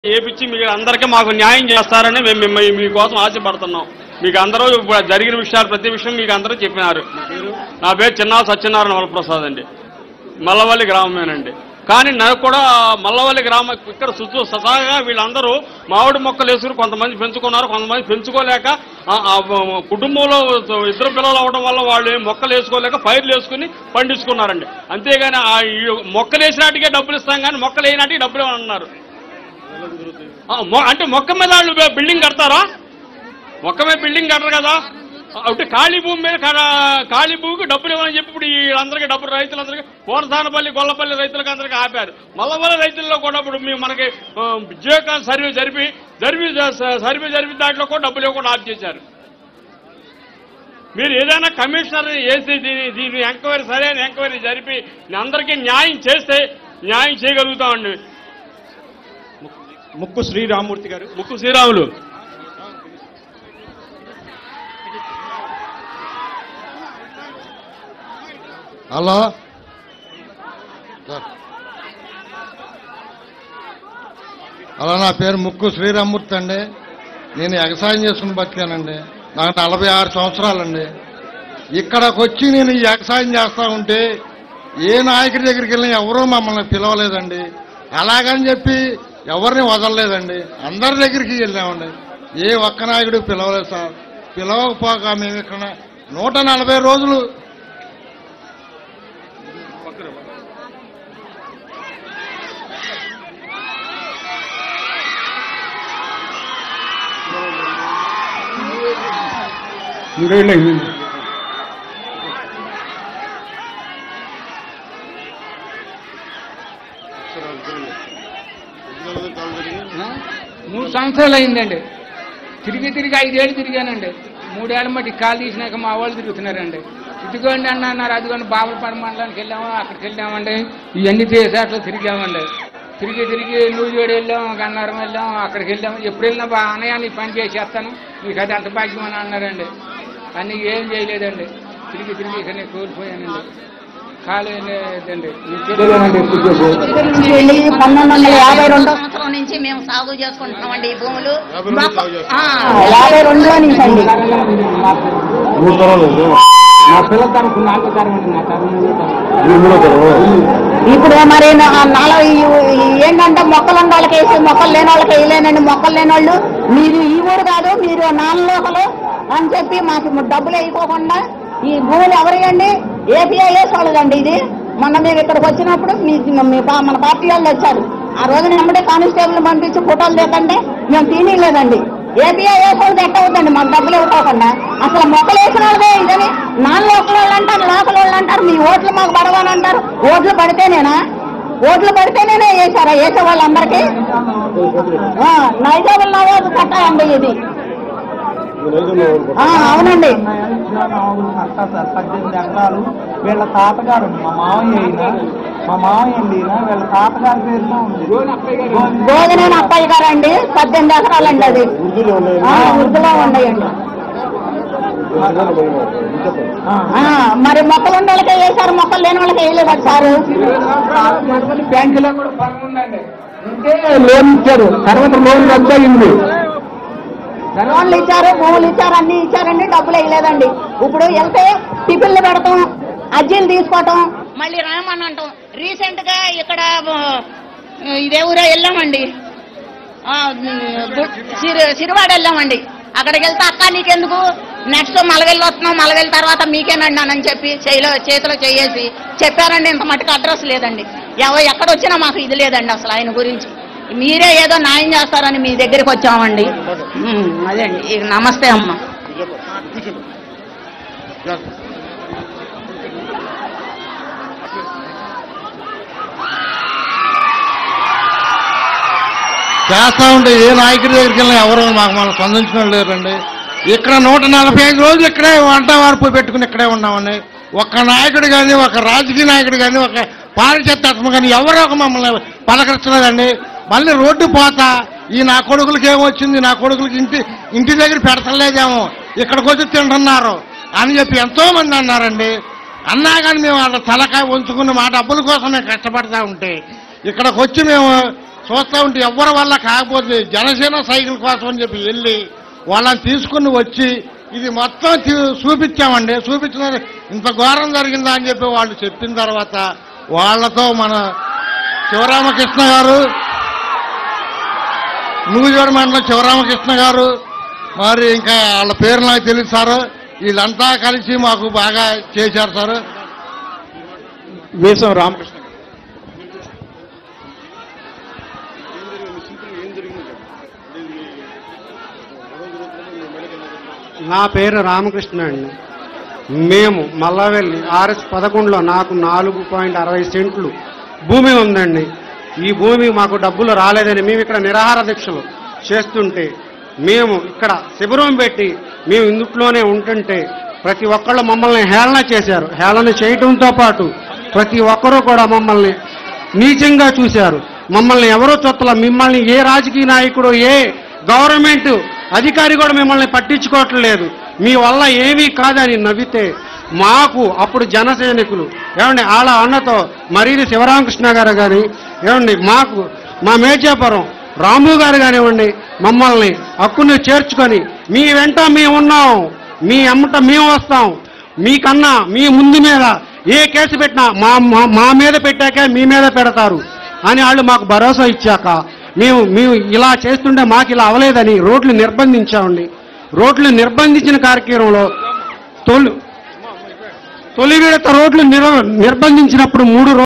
ఏపిచ్చి మీకు అందరికీ మాకు న్యాయం చేస్తారని మేము మిమ్మల్ని మీకోసం ఆశపడుతున్నాం మీకు అందరూ ఇప్పుడు జరిగిన విషయాలు ప్రతి విషయం మీకు అందరూ చెప్పినారు నా పేరు చిన్నా సత్యనారాయణ వరప్రసాద్ అండి మల్లవల్లి గ్రామమేనండి కానీ నాకు కూడా మల్లవల్లి గ్రామం ఇక్కడ చుట్టూ ససాగా వీళ్ళందరూ మామిడి మొక్కలు వేసుకుని కొంతమంది పెంచుకున్నారు కొంతమంది పెంచుకోలేక ఆ, ఆ, కుటుంబంలో ఇద్దరు పిల్లలు అవడం వల్ల వాళ్ళు ఏం మొక్కలు వేసుకోలేక పైర్లు వేసుకుని పండించుకున్నారండి అంతేగాని ఆ ఈ మొక్కలు వేసినట్టుగా డబ్బులు ఇస్తాం కానీ మొక్కలు వేయనాటికి డబ్బులు అన్నారు ఆ, మొ- అంటే మొక్క మీద వాళ్ళు బి- బిల్డింగ్ కడతారా మొక్క మీద బిల్డింగ్ కట్టరు కదా అంటే ఖాళీ భూమి మీద కా- ఖాళీ భూమికి డబ్బులు ఇవ్వని చెప్పి ఇప్పుడు వీళ్ళందరికీ డబ్బులు రైతులందరికీ కోనసానపల్లి గొల్లపల్లి రైతులకు అందరికీ ఆపారు మల్లవల్ల రైతుల్లో కూడా ఇప్పుడు మేము మనకి ఆ, జీవక సర్వే జరిపి జరిపి సర్వే జరిపి దాంట్లో కూడా డబ్బులు ఇవ్వకుండా ఆఫ్ చేశారు మీరు ఏదైనా కమిషనర్ వేసి దీని దీని ఎంక్వైరీ సరైన ఎంక్వైరీ జరిపి అందరికీ న్యాయం చేస్తే న్యాయం చేయగలుగుతామండి ముక్కు శ్రీరామూర్తి గారు ముక్కు శ్రీరాములు హలో సార్ హలో నా పేరు ముక్కు శ్రీరామూర్తి అండి నేను వ్యవసాయం చేసుకుని బతికానండి నాకు నలభై ఆరు సంవత్సరాలండి ఇక్కడికి వచ్చి నేను ఈ వ్యవసాయం చేస్తా ఉంటే ఏ నాయకుడి దగ్గరికి వెళ్ళినా ఎవరూ మమ్మల్ని పిలవలేదండి అలాగని చెప్పి ఎవరిని వదలలేదండి అందరి దగ్గరికి వెళ్ళామండి ఏ ఒక్క నాయకుడు పిలవలేదు సార్ పిలవకపోక మేము ఇక్కడ నూట నలభై రోజులు మూడేళ్ళు అయింది మూడు సంవత్సరాలు అయిందండి తిరిగి తిరిగి ఐదేళ్ళు తిరిగానండి మూడేళ్ళ మట్టి కాలు తీసినాక మా వాళ్ళు తిరుగుతున్నారండి ఇదిగోండి అన్న అన్నారు అదిగోండి బాబులపాడు మండలానికి వెళ్ళాము అక్కడికి వెళ్ళామండి ఇవన్నీ చేసేట్లు తిరిగామండి తిరిగి తిరిగి నూజివేడు వెళ్ళాం గన్నారం వెళ్ళాం అక్కడికి వెళ్ళాము ఎప్పుడు వెళ్ళినా బా అన్నయ్య నీ పని చేసేస్తాను మీకు అది అంత భాగ్యం అని అన్నారండి కానీ ఏం చేయలేదండి తిరిగి తిరిగి ఇక నేను కోల్పోయానండి కాలేదండి వెళ్ళి పంతొమ్మిది వందల యాభై రెండు సంవత్సరం నుంచి మేము సాగు చేసుకుంటున్నామండి ఈ భూములు యాభై రెండు సాగు చేస్తాం. ఆ, యాభై రెండులో నుంచి అండి నా పిల్లల తరపు నాలుగో తరం అండి నా తరం ఇప్పుడు మరి నా- నాలుగు ఈ- ఏంటంటే మొక్కలు ఉన్న వాళ్ళకి వేసి మొక్కలు లేని వాళ్ళకి వేయలేనండి మొక్కలు లేని వాళ్ళు మీరు ఈ ఊరు కాదు మీరు నాలుగు అని చెప్పి మాకు డబ్బులు వేయకోకుండా ఈ భూములు ఎవరియండి ఏపీఐఎస్ వాళ్ళదండి ఇది మొన్న మేము ఇక్కడికి వచ్చినప్పుడు మీ మీ పా- మన పార్టీ వాళ్ళు వచ్చారు ఆ రోజున వెంబడే కానిస్టేబుల్ పంపించి ఫోటోలు లేకంటే మేము తీయలేదండి ఏపీఐఎస్ వాళ్ళది ఎట్ట అవుతుందండి మాకు డబ్బులు ఇవ్వకోకుండా అసలు మొక్కలు వేసిన వాళ్ళదే ఇదని నాన్ లోకల్ వాళ్ళు అంటారు లోకల్ వాళ్ళు అంటారు మీ ఓట్లు మాకు పడవని అంటారు ఓట్లు పడితేనేనా ఓట్లు పడితేనేనే వేశారా వేసే వాళ్ళందరికీ ఆ, నైజాముల నవాజు కట్టాయండి ఇది ఆ, అవునండి పద్దెనిమిది ఎకరాలు వీళ్ళ తాతగారు మా మామయ్య అయినా మా మామయ్య అయినా వీళ్ళ తాతగారి పేరుతో ఉంది గోధనేని అప్పయ్య గారండి పద్దెనిమిది ఎకరాలండి అది ఆ, ఉర్దులో ఉన్నాయండి ఆ, మరి మొక్కలు ఉన్న వాళ్ళకే వేశారు మొక్కలు లేని వాళ్ళకి వేయలేదు సారు బ్యాంకులో కూడా పని ఉందండి లోన్ ఇచ్చారు తర్వాత లోన్ రద్దు అయింది లోన్లు ఇచ్చారు భూములు ఇచ్చారు అన్ని ఇచ్చారండి డబ్బులు వేయలేదండి ఇప్పుడు వెళ్తే టిఫిన్లు పెడతాం అజ్జీలు తీసుకోవటం మళ్ళీ రామని అంటాం రీసెంట్ గా ఇక్కడ ఆ, ఇదే ఊరో వెళ్ళామండి ఆ, గు- సిరి- సిరివాడ వెళ్ళామండి అక్కడికి వెళ్తే అక్క నీకెందుకు నెక్స్ట్ మలవెల్లి వస్తున్నాం మలవెల్లి తర్వాత మీకేనండి అని చెప్పి చేతిలో చేతిలో చేయేసి చెప్పారండి ఇంత మటుకు అడ్రస్ లేదండి ఎవ ఎక్కడ వచ్చినా మాకు ఇది లేదండి అసలు ఆయన గురించి మీరే ఏదో న్యాయం చేస్తారని మీ దగ్గరికి వచ్చామండి ఉమ్, అదే అండి ఇక నమస్తే అమ్మ చేస్తా ఉంటే ఏ నాయకుడి దగ్గరికి వెళ్ళినా ఎవరు మాకు మనం స్పందించడం లేరండి ఇక్కడ నూట నలభై ఐదు రోజులు ఇక్కడే వంట వార్పు పెట్టుకుని ఇక్కడే ఉన్నామండి ఒక్క నాయకుడు కానీ ఒక రాజకీయ నాయకుడు కానీ ఒక పారిచేత్తాత్మ కానీ ఎవరో ఒక మమ్మల్ని పలకరించలేదండి మళ్ళీ రోడ్డు పోతా ఈ నా కొడుకులకి ఏమొచ్చింది నా కొడుకులకి ఇంటి ఇంటి దగ్గర పెడతలేదేమో ఇక్కడికి వచ్చి తింటున్నారు అని చెప్పి ఎంతో మంది అన్నారండి అన్నా కానీ మేము వాళ్ళ తలకాయ ఉంచుకుని మా డబ్బుల కోసం మేము కష్టపడతా ఉంటే ఇక్కడికి వచ్చి మేము చూస్తూ ఉంటే ఎవరి వల్ల కాకపోతే జనసేన సైకిల్ కోసం అని చెప్పి వెళ్ళి వాళ్ళని తీసుకుని వచ్చి ఇది మొత్తం తీ- చూపించామండి చూపించిన ఇంత ఘోరం జరిగిందా అని చెప్పి వాళ్ళు చెప్పిన తర్వాత వాళ్ళతో మన శివరామకృష్ణ గారు నూజివీడు మండలం శివరామకృష్ణ గారు మరి ఇంకా వాళ్ళ పేరు నాకు తెలియదు సార్ వీళ్ళంతా కలిసి మాకు బాగా చేశారు సార్ వేసం రామకృష్ణ గారు నా పేరు రామకృష్ణ అండి మేము మల్లవెల్లి ఆర్ఎస్ పదకొండులో నాకు నాలుగు పాయింట్ అరవై సెంట్లు భూమి ఉందండి ఈ భూమి మాకు డబ్బులు రాలేదని మేము ఇక్కడ నిరాహార దీక్షలు చేస్తుంటే మేము ఇక్కడ శిబిరం పెట్టి మేము ఇందుట్లోనే ఉంటుంటే ప్రతి ఒక్కళ్ళు మమ్మల్ని హేళన చేశారు హేళన చేయడంతో పాటు ప్రతి ఒక్కరూ కూడా మమ్మల్ని నీచంగా చూశారు మమ్మల్ని ఎవరో చొత్తల మిమ్మల్ని ఏ రాజకీయ నాయకుడు ఏ గవర్నమెంట్ అధికారి కూడా మిమ్మల్ని పట్టించుకోవట్లేదు మీ వల్ల ఏమీ కాదని నవ్వితే మాకు అప్పుడు జన సైనికులు ఏమండి ఆళ్ళ అన్నతో మరీది శివరామకృష్ణ గారు కానీ ఏమండి మాకు మా మేజాపురం రాము గారు కానివ్వండి మమ్మల్ని హక్కుని చేర్చుకొని మీ వెంట మేము ఉన్నాం మీ అమ్మట మేము వస్తాం మీకన్నా మీ ముందు మీద ఏ కేసు పెట్టినా మా మా- మా మీద పెట్టాక మీ మీద పెడతారు అని వాళ్ళు మాకు భరోసా ఇచ్చాక మేము మేము ఇలా చేస్తుంటే మాకు ఇలా అవలేదని రోడ్లు నిర్బంధించామండి రోడ్లు నిర్బంధించిన కార్యక్రమంలో తొలి తొలి విడత రోడ్లు నిర్ నిర్బంధించినప్పుడు మూడు రో-